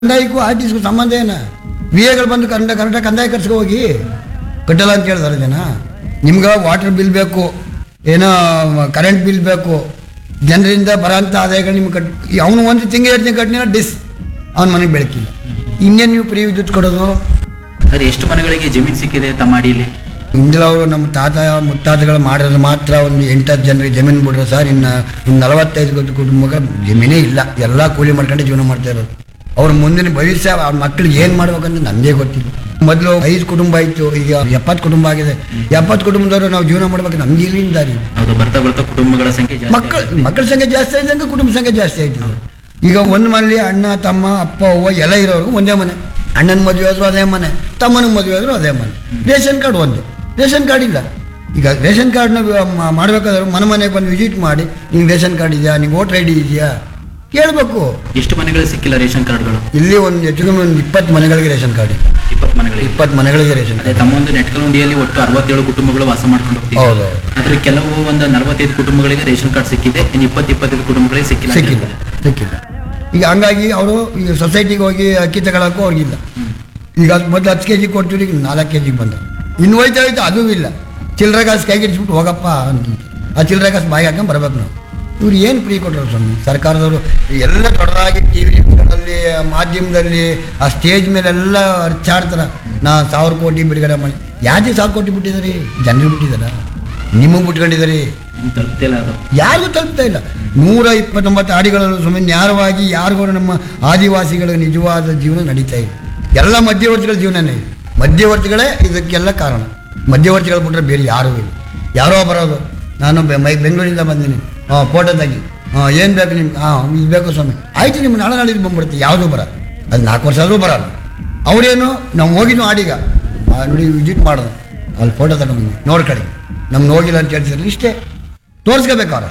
ಕಂದಾಯಕ್ಕೂ ಆರ್ಟಿಸ್ಗೂ ಸಂಬಂಧ ಏನ ವಿ ಎಗಳು ಬಂದು ಕನ್ನಡ ಕರೆಕ್ಟಾಗಿ ಕಂದಾಯ ಕರ್ಸ್ಕೊ ಹೋಗಿ ಕಟ್ಟಲ್ಲ ಅಂತ ಕೇಳಿದಾರೆ ಜನ ನಿಮ್ಗೆ ವಾಟರ್ ಬಿಲ್ ಬೇಕು ಏನೋ ಕರೆಂಟ್ ಬಿಲ್ ಬೇಕು ಜನರಿಂದ ಬರೋಂಥ ಆದಾಯಗಳು ನಿಮ್ಗೆ ಕಟ್ ಅವನು ಒಂದು ತಿಂಗಳು ಎರಡು ತಿಂಗಳು ಕಟ್ಟಿನ ಡಿಸ್ ಅವನ ಮನೆಗೆ ಬೆಳಕಿಲ್ಲ ಇನ್ನೇನು ನೀವು ಫ್ರೀ ವಿದ್ಯುತ್ ಕೊಡೋದು ಸರ್ ಎಷ್ಟು ಮನೆಗಳಿಗೆ ಜಮೀನು ಸಿಕ್ಕಿದೆ ತಮ್ಮ ಅಡಿಯಲ್ಲಿ ಇಂದಿಲ್ಲ ಅವರು ನಮ್ಮ ತಾತ ಮುತ್ತಾತಗಳು ಮಾಡಿರೋದು ಮಾತ್ರ ಒಂದು ಎಂಟತ್ತು ಜನರಿಗೆ ಜಮೀನು ಬಿಡ್ರೆ ಸರ್ ಇನ್ನು ಇನ್ನು ನಲವತ್ತೈದು ಗೊತ್ತು ಕುಟುಂಬಕ್ಕೆ ಜಮೀನೇ ಇಲ್ಲ ಎಲ್ಲ ಕೂಲಿ ಮಾಡ್ಕೊಂಡು ಜೀವನ ಮಾಡ್ತಾ ಇರೋದು ಅವ್ರ ಮುಂದಿನ ಭವಿಷ್ಯ ಅವ್ರ ಮಕ್ಳಿಗೆ ಏನು ಮಾಡ್ಬೇಕಂತ ನನಗೆ ಗೊತ್ತಿಲ್ಲ ಮೊದಲು ಐದು ಕುಟುಂಬ ಇತ್ತು ಈಗ ಎಪ್ಪತ್ತು ಕುಟುಂಬ ಆಗಿದೆ ಎಪ್ಪತ್ತು ಕುಟುಂಬದವರು ನಾವು ಜೀವನ ಮಾಡ್ಬೇಕು ನಮ್ಗೆ ಇಲ್ಲಿಂದ ದಾರಿ ಹೌದು ಬರ್ತಾ ಬರ್ತಾ ಕುಟುಂಬಗಳ ಸಂಖ್ಯೆ ಜಾಸ್ತಿ ಮಕ್ಕಳು ಮಕ್ಕಳ ಸಂಖ್ಯೆ ಜಾಸ್ತಿ ಆಯ್ತಂಗೆ ಕುಟುಂಬ ಸಂಖ್ಯೆ ಜಾಸ್ತಿ ಆಯ್ತು ಈಗ ಒಂದು ಮನೇಲಿ ಅಣ್ಣ ತಮ್ಮ ಅಪ್ಪ ಅವ್ವ ಎಲ್ಲ ಇರೋರು ಒಂದೇ ಮನೆ ಅಣ್ಣನ ಮದುವೆ ಆದರೂ ಅದೇ ಮನೆ ತಮ್ಮನ ಮದುವೆ ಆದರೂ ಅದೇ ಮನೆ ರೇಷನ್ ಕಾರ್ಡ್ ಒಂದೇ ರೇಷನ್ ಕಾರ್ಡ್ ಇಲ್ಲ ಈಗ ರೇಷನ್ ಕಾರ್ಡ್ನ ಮಾಡಬೇಕಾದ್ರೆ ಮನೆ ಮನೆಗೆ ಬಂದು ವಿಸಿಟ್ ಮಾಡಿ ನಿಂಗೆ ರೇಷನ್ ಕಾರ್ಡ್ ಇದೆಯಾ ನಿಂಗೆ ವೋಟರ್ ಐ ಡಿ ಇದೆಯಾ ಕೇಳಬೇಕು ಎಷ್ಟು ಮನೆಗಳಿಗೆ ಸಿಕ್ಕಿಲ್ಲ ರೇಷನ್ ಕಾರ್ಡ್ಗಳು ಇಲ್ಲಿ ಒಂದು ಹೆಚ್ಚು ಕಮ್ಮಿ ಒಂದು ಇಪ್ಪತ್ತು ಮನೆಗಳಿಗೆ ರೇಷನ್ ಕಾರ್ಡ್ ಇದೆ ಇಪ್ಪತ್ತು ಮನೆಗಳಿಗೆ ಇಪ್ಪತ್ತು ಮನೆಗಳಿಗೆ ರೇಷನ್ ಅದೇ ತಮ್ಮ ಒಂದು ನೆಟ್ಕಲುಂಡಿಯಲ್ಲಿ ಒಟ್ಟು ಅರವತ್ತೇಳು ಕುಟುಂಬಗಳು ವಾಸ ಮಾಡ್ಕೊಂಡು ಹೋಗ್ತಿದ್ದಾರೆ ಹೌದು ಆದ್ರೆ ಕೆಲವು ಒಂದು ನಲವತ್ತೈದು ಕುಟುಂಬಗಳಿಗೆ ರೇಷನ್ ಕಾರ್ಡ್ ಸಿಕ್ಕಿದೆ ಇನ್ನು ಇಪ್ಪತ್ತು ಇಪ್ಪತ್ತೈದು ಕುಟುಂಬಗಳಿಗೆ ಸಿಕ್ಕಿಲ್ಲ ಅಂತ ಸಿಕ್ಕಿಲ್ಲ ಹೇಳ್ತಾರೆ. ಸಿಕ್ಕಿಲ್ಲ ಈಗ ಹಂಗಾಗಿ ಅವರು ಈಗ ಸೊಸೈಟಿಗೆ ಹೋಗಿ ಅಕ್ಕಿ ತಗೊಳಕ್ಕೂ ಅವ್ರಿಗಿಲ್ಲ ಈಗ ಅದು ಮೊದಲು ಹತ್ತು ಕೆ ಜಿ ಕೊಡ್ತೀವಿ ಈಗ ನಾಲ್ಕು ಕೆ ಜಿಗೆ ಬಂದ ಇನ್ನು ಹೋಯ್ತಾ ಹೋಯ್ತಾ ಅದೂ ಇಲ್ಲ ಚಿಲ್ಲರೆ ಕಾಸು ಕೈಗೆ ಇಡ್ಸ್ಬಿಟ್ಟು ಹೋಗಪ್ಪ ಅಂತ ಆ ಚಿಲ್ಲರೆ ಕಾಸು ಬಾಯಿ ಹಾಕೊಂಡು ಬರ್ಬೇಕು ನಾವು ಇವ್ರು ಏನು ಫ್ರೀ ಕೊಟ್ಟರು ಸ್ವಾಮಿ ಸರ್ಕಾರದವರು ಎಲ್ಲ ದೊಡ್ಡದಾಗಿ ಟಿ ವಿಗಳಲ್ಲಿ ಮಾಧ್ಯಮದಲ್ಲಿ ಆ ಸ್ಟೇಜ್ ಮೇಲೆಲ್ಲ ಅರ್ಚಾಡ್ತಾರೆ ನಾ ಸಾವಿರ ಕೋಟಿ ಬಿಡುಗಡೆ ಮಾಡಿ ಯಾಕೆ ಸಾವಿರ ಕೋಟಿ ಬಿಟ್ಟಿದ್ದಾರೆ ಜನರಿಗೆ ಬಿಟ್ಟಿದ್ದಾರ ನಿಮಗೆ ಬಿಟ್ಕೊಂಡಿದ್ದಾರೆ ಇನ್ನು ತಲುಪ್ತಿಲ್ಲ ಅದು ಯಾರಿಗೂ ತಲುಪ್ತಾ ಇಲ್ಲ ನೂರ ಇಪ್ಪತ್ತೊಂಬತ್ತು ಹಾಡಿಗಳಲ್ಲೂ ಸುಮ್ಮನೆ ನ್ಯಾರವಾಗಿ ಯಾರಿಗೂ ನಮ್ಮ ಆದಿವಾಸಿಗಳ ನಿಜವಾದ ಜೀವನ ನಡೀತಾ ಇದೆ ಎಲ್ಲ ಮಧ್ಯವರ್ತಿಗಳ ಜೀವನನೇ ಇದೆ ಮಧ್ಯವರ್ತಿಗಳೇ ಇದಕ್ಕೆಲ್ಲ ಕಾರಣ ಮಧ್ಯವರ್ತಿಗಳು ಬಿಟ್ಟರೆ ಬೇರೆ ಯಾರೂ ಇಲ್ಲ ಯಾರೋ ಬರೋದು ನಾನು ಬೆ- ಮೈ ಬೆಂಗಳೂರಿಂದ ಬಂದೀನಿ ಹಾಂ ಫೋಟೋ ತೆಗಿ ಹಾಂ ಏನು ಬೇಕು ನಿಮ್ಗೆ ಹಾಂ ಇದು ಬೇಕು ಸ್ವಾಮಿ ಆಯ್ತು ನಿಮ್ಮ ನಾಳೆ ನಾಳೆ ಬಂದ್ಬಿಡುತ್ತೆ ಯಾವುದೂ ಬರಲ್ಲ ಅದು ನಾಲ್ಕು ವರ್ಷ ಆದರೂ ಬರಲ್ಲ ಅವರೇನು ನಾವು ಹೋಗಿದ್ವು ಆಡಿಗ ಆ, ನೋಡಿ ವಿಸಿಟ್ ಮಾಡೋದು ಅಲ್ಲಿ ಫೋಟೋ ತಗೊಂಡು ನೋಡ್ಕಡೆ ನಮ್ಗೆ ಹೋಗಿಲ್ಲ ಅಂತ ಹೇಳ್ತಿರಲಿಲ್ಲ ಇಷ್ಟೇ ತೋರಿಸ್ಕೋಬೇಕು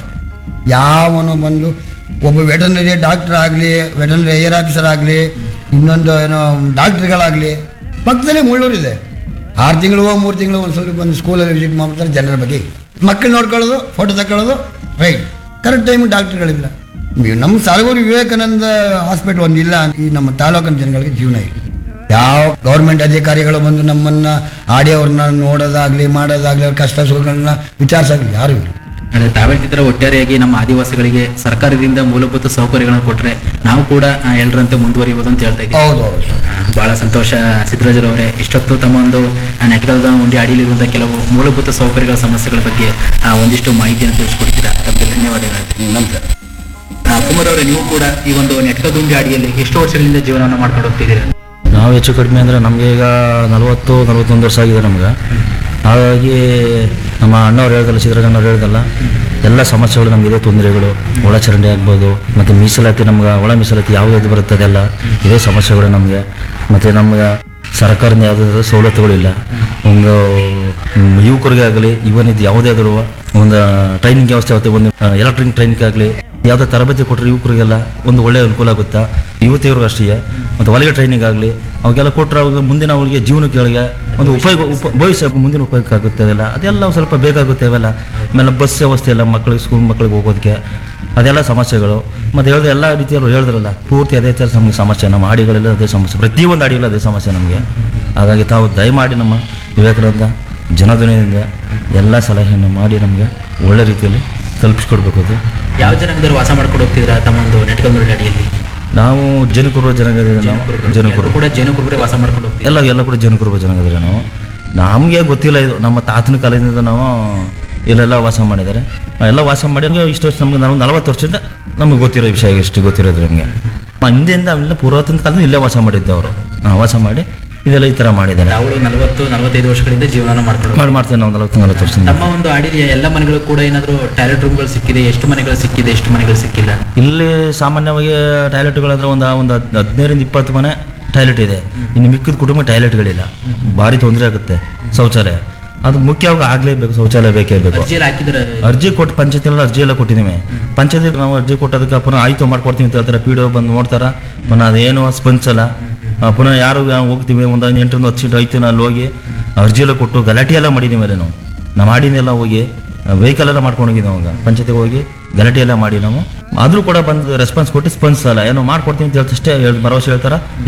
ಯಾವನು ಬಂದು ಒಬ್ಬ ವೆಟರ್ನರಿ ಡಾಕ್ಟರ್ ಆಗಲಿ ವೆಟರ್ನರಿ ಏರ್ ಆಫೀಸರ್ ಆಗಲಿ ಇನ್ನೊಂದು ಏನೋ ಡಾಕ್ಟ್ರುಗಳಾಗಲಿ ಪಕ್ಕದಲ್ಲೇ ಮುಳ್ಳೂರಿದೆ ಆರು ತಿಂಗಳು ಮೂರು ತಿಂಗಳು ಒಂದು ಸ್ವಲ್ಪ ಬಂದು ಸ್ಕೂಲಲ್ಲಿ ವಿಸಿಟ್ ಮಾಡ್ತಾರೆ ಜನರ ಬಗ್ಗೆ ಮಕ್ಕಳು ನೋಡ್ಕೊಳ್ಳೋದು ಫೋಟೋ ತಗೊಳ್ಳೋದು ರೈಟ್ ಕರೆಕ್ಟ್ ಟೈಮಿಗೆ ಡಾಕ್ಟ್ರುಗಳಿಲ್ಲ ಈ ನಮ್ಮ ಸಾಲಗೂರು ವಿವೇಕಾನಂದ ಹಾಸ್ಪಿಟ್ಲ್ ಒಂದಿಲ್ಲ ಈ ನಮ್ಮ ತಾಲೂಕಿನ ಜನಗಳಿಗೆ ಜೀವನ ಇಲ್ಲ ಯಾವ ಗೌರ್ಮೆಂಟ್ ಅಧಿಕಾರಿಗಳು ಬಂದು ನಮ್ಮನ್ನ ಆಡಿ ಅವ್ರನ್ನ ನೋಡೋದಾಗ್ಲಿ ಮಾಡೋದಾಗ್ಲಿ ಅವ್ರ ಕಷ್ಟ ಸುಖಗಳನ್ನ ವಿಚಾರಿಸೋದು ಯಾರು ಇಲ್ಲ ಅದೇ ತಾವ್ ಹೇಳ್ತಿದ್ರೆ ಒಟ್ಟಾರೆಯಾಗಿ ನಮ್ಮ ಆದಿವಾಸಿಗಳಿಗೆ ಸರ್ಕಾರದಿಂದ ಮೂಲಭೂತ ಸೌಕರ್ಯಗಳನ್ನು ಕೊಟ್ರೆ ನಾವು ಕೂಡ ಆ, ಎಲ್ಲರಂತೆ ಮುಂದುವರಿಬಹುದು ಅಂತ ಹೇಳ್ತಾ ಇದ್ದೀವಿ ಹೌದು ಹೌದು ಬಹಳ ಸಂತೋಷ ಸಿದ್ದರಾಜರವರೇ ಇಷ್ಟೊತ್ತು ತಮ್ಮ ಒಂದು ಆ, ನೆಟ್ಕಲದ ಉಂಡಿ ಅಡಿಯಲ್ಲಿರುವಂತಹ ಕೆಲವು ಮೂಲಭೂತ ಸೌಕರ್ಯಗಳ ಸಮಸ್ಯೆಗಳ ಬಗ್ಗೆ ಆ, ಒಂದಿಷ್ಟು ಮಾಹಿತಿಯನ್ನು ತಿಳಿಸ್ಕೊಡ್ತೀರಾ ತಮಗೆ ಧನ್ಯವಾದಗಳು ನಮಸ್ಕಾರ ಆ, ಕುಮಾರ್ ಅವರೇ ನೀವು ಕೂಡ ಈ ಒಂದು ನೆಟ್ಕದುಂಡಿ ಅಡಿಯಲ್ಲಿ ಎಷ್ಟು ವರ್ಷಗಳಿಂದ ಜೀವನವನ್ನು ಮಾಡ್ಕೊಂಡು ಹೋಗ್ತಿದ್ದೀರಾ ನಾವು ಹೆಚ್ಚು ಕಡಿಮೆ ಅಂದರೆ ನಮಗೆ ಈಗ ನಲವತ್ತು ನಲವತ್ತೊಂದು ವರ್ಷ ಆಗಿದೆ ನಮ್ಗೆ ಹಾಗಾಗಿ ನಮ್ಮ ಅಣ್ಣವ್ರು ಹೇಳ್ದಲ್ಲ ಸಿದ್ದರಾಮಯ್ಯವ್ರು ಹೇಳ್ದಲ್ಲ ಎಲ್ಲ ಸಮಸ್ಯೆಗಳು ನಮಗಿದೆ ತೊಂದರೆಗಳು ಒಳಚರಂಡಿ ಆಗ್ಬೋದು ಮತ್ತು ಮೀಸಲಾತಿ ನಮ್ಗೆ ಒಳ ಮೀಸಲಾತಿ ಯಾವ್ದು ಬರುತ್ತೆ ಅದೆಲ್ಲ ಇದೇ ಸಮಸ್ಯೆಗಳು ನಮಗೆ ಮತ್ತು ನಮ್ಗೆ ಸರ್ಕಾರದಿಂದ ಯಾವುದಾದ್ರೂ ಸವಲತ್ತುಗಳಿಲ್ಲ ಒಂದು ಮ್, ಯುವಕರಿಗೆ ಆಗಲಿ ಇವನ್ ಇದು ಯಾವುದೇ ಆದರೂ ಒಂದು ಟ್ರೈನಿಂಗ್ ವ್ಯವಸ್ಥೆ ಆಗುತ್ತೆ ಒಂದು ಎಲೆಕ್ಟ್ರಿಕ್ ಟ್ರೈನಿಂಗ್ ಆಗಲಿ ಯಾವುದೇ ತರಬೇತಿ ಕೊಟ್ಟರೆ ಯುವಕರಿಗೆಲ್ಲ ಒಂದು ಒಳ್ಳೆಯ ಅನುಕೂಲ ಆಗುತ್ತಾ ಯುವತಿಯವ್ರಿಗೂ ಅಷ್ಟೇ ಮತ್ತು ಹೊಲಿಗೆ ಟ್ರೈನಿಂಗ್ ಆಗಲಿ ಅವಾಗೆಲ್ಲ ಕೊಟ್ಟರೆ ಅವಾಗ ಮುಂದಿನ ಅವಳಿಗೆ ಜೀವನಕ್ಕೆ ಒಂದು ಉಪಯೋಗ ಉಪ ಭವಿಷ್ಯ ಮುಂದಿನ ಉಪಯೋಗ ಆಗುತ್ತೆ ಅದೆಲ್ಲ ಅದೆಲ್ಲ ಒಂದ್ ಸ್ವಲ್ಪ ಬೇಕಾಗುತ್ತೆ ಅವೆಲ್ಲ ಆಮೇಲೆ ಬಸ್ ವ್ಯವಸ್ಥೆ ಎಲ್ಲ ಮಕ್ಕಳಿಗೆ ಸ್ಕೂಲ್ ಮಕ್ಕಳಿಗೆ ಹೋಗೋದಕ್ಕೆ ಅದೆಲ್ಲ ಸಮಸ್ಯೆಗಳು ಮತ್ತು ಹೇಳಿದ ಎಲ್ಲ ರೀತಿಯವರು ಹೇಳಿದ್ರಲ್ಲ ಪೂರ್ತಿ ಅದೇ ಥರ ನಮಗೆ ಸಮಸ್ಯೆ ನಮ್ಮ ಹಾಡಿಗಳೆಲ್ಲ ಅದೇ ಸಮಸ್ಯೆ ಪ್ರತಿಯೊಂದು ಹಾಡಿಗಳು ಅದೇ ಸಮಸ್ಯೆ ನಮಗೆ ಹಾಗಾಗಿ ತಾವು ದಯಮಾಡಿ ನಮ್ಮ ವಿವೇಕಾನಂದ ಜನಧ್ವನಿಯಿಂದ ಎಲ್ಲ ಸಲಹೆಯನ್ನು ಮಾಡಿ ನಮಗೆ ಒಳ್ಳೆ ರೀತಿಯಲ್ಲಿ ತಲುಪಿಸ್ಕೊಡ್ಬೇಕು ಅದು ಯಾವ ಜನಾಂಗದವರು ವಾಸ ಮಾಡ್ಕೊಂಡು ಹೋಗ್ತಿದ್ದೀರಾ ತಮ್ಮ ಒಂದು ನೆಟ್ಕದುಂಡಿ ಅಡಿಯಲ್ಲಿ ನಾವು ಜನಕುರುಬ ಜನಾಂಗದ ನಾವು ಎಲ್ಲರೂ ಜನಕುರುಬ ಕೂಡ ಜೇನುಕುರುಬರೇ ವಾಸ ಮಾಡ್ಕೊಂಡು ಹೋಗ್ತೀವಿ ಎಲ್ಲ ಎಲ್ಲ ಕೂಡ ಜನಕುರುಬ ಜನಾಂಗದ ನಾವು ನಮಗೆ ಗೊತ್ತಿಲ್ಲ ಇದು ನಮ್ಮ ತಾತನ ಕಾಲದಿಂದ ನಾವು ಇಲ್ಲೆಲ್ಲ ವಾಸ ಮಾಡಿದ್ದಾರೆ ಎಲ್ಲ ವಾಸ ಮಾಡಿ ನಮ್ಗೆ ಇಷ್ಟು ವರ್ಷ ನಮ್ಗೆ ನಾವು ನಲವತ್ತು ವರ್ಷದಿಂದ ನಮಗೆ ಗೊತ್ತಿರೋ ವಿಷಯ ಇಷ್ಟು ಗೊತ್ತಿರೋದು ನಮಗೆ ಹಿಂದೆಯಿಂದ ಅವೆಲ್ಲ ಪುರಾತನ ಕಾಲದಿಂದ ಇಲ್ಲೇ ವಾಸ ಮಾಡಿದ್ದೆ ಅವರು ವಾಸ ಮಾಡಿ ಇದೆಲ್ಲ ಈ ಥರ ಮಾಡಿದ್ದಾರೆ ತಾವು ನಲವತ್ತು ನಲವತ್ತೈದು ವರ್ಷಗಳಿಂದ ಜೀವನ ಮಾಡ್ಕೊಂಡು ಮಾಡಿ ಮಾಡ್ತೇವೆ ನಾವು ನಲವತ್ತು ನಲವತ್ತು ವರ್ಷದಿಂದ ನಮ್ಮ ಒಂದು ಅಡಿಯ ಎಲ್ಲ ಮನೆಗಳು ಕೂಡ ಏನಾದರೂ ಟಾಯ್ಲೆಟ್ ರೂಮ್ಗಳು ಸಿಕ್ಕಿದೆ ಎಷ್ಟು ಮನೆಗಳು ಸಿಕ್ಕಿದೆ ಎಷ್ಟು ಮನೆಗಳು ಸಿಕ್ಕಿಲ್ಲ ಇಲ್ಲಿ ಸಾಮಾನ್ಯವಾಗಿ ಟಾಯ್ಲೆಟ್ಗಳಂದ್ರೆ ಒಂದು ಒಂದು ಹದ್- ಹದಿನೈದರಿಂದ ಇಪ್ಪತ್ತು ಮನೆ ಟಾಯ್ಲೆಟ್ ಇದೆ ಇನ್ನು ಮಿಕ್ಕಿದ ಕುಟುಂಬ ಟಾಯ್ಲೆಟ್ಗಳಿಲ್ಲ ಭಾರಿ ತೊಂದರೆ ಆಗುತ್ತೆ ಶೌಚಾಲಯ ಅದು ಮುಖ್ಯವಾಗಿ ಆಗಲೇಬೇಕು ಶೌಚಾಲಯ ಬೇಕೇ ಬೇಕು ಅರ್ಜಿಯಲ್ಲಿ ಹಾಕಿದ್ರೆ ಅರ್ಜಿ ಕೊಟ್ಟು ಪಂಚಾಯತಿನಲ್ಲಿ ಅರ್ಜಿ ಎಲ್ಲ ಕೊಟ್ಟಿದ್ದೀವಿ ಪಂಚಾಯತಿ ನಾವು ಅರ್ಜಿ ಕೊಟ್ಟದಕ್ಕೆ ಪುನಃ ಆಯ್ತು ಮಾಡ್ಕೊಡ್ತೀವಿ ಅಂತ ಹೇಳ್ತಾರೆ ಪಿ ಡಿ ಬಂದು ನೋಡ್ತಾರ ಪುನಃ ಅದೇನು ಸ್ಪಂದಿಸಲ್ಲ ಆ, ಪುನಃ ಯಾರು ಹೋಗ್ತೀವಿ ಒಂದು ಎಂಟರಿಂದ ಹತ್ತು ಸೀಟ್ ಐತಿ ಅಲ್ಲಿ ಹೋಗಿ ಅರ್ಜಿ ಎಲ್ಲ ಕೊಟ್ಟು ಗಲಾಟೆ ಎಲ್ಲ ಮಾಡಿದ್ದೀವಿ ಮೇಲೆ ನಾವು ನಾವು ಮಾಡಿನೆಲ್ಲ ಹೋಗಿ ವೆಹಿಕಲ್ ಎಲ್ಲ ಮಾಡ್ಕೊಂಡು ಹೋಗಿದ್ದು ಅವಾಗ ಪಂಚಾಯತಿಗೆ ಹೋಗಿ ಗಲಾಟೆ ಎಲ್ಲ ಮಾಡಿ ನಾವು ಆದರೂ ಕೂಡ ಬಂದು ರೆಸ್ಪಾನ್ಸ್ ಕೊಟ್ಟು ಸ್ಪಂದಿಸಲ್ಲ ಏನೋ ಮಾಡ್ಕೊಡ್ತೀನಿ ಅಂತ ಹೇಳ್ತಷ್ಟೇ ಹೇಳ್- ಭರವಸೆ ಹೇಳ್ತಾರ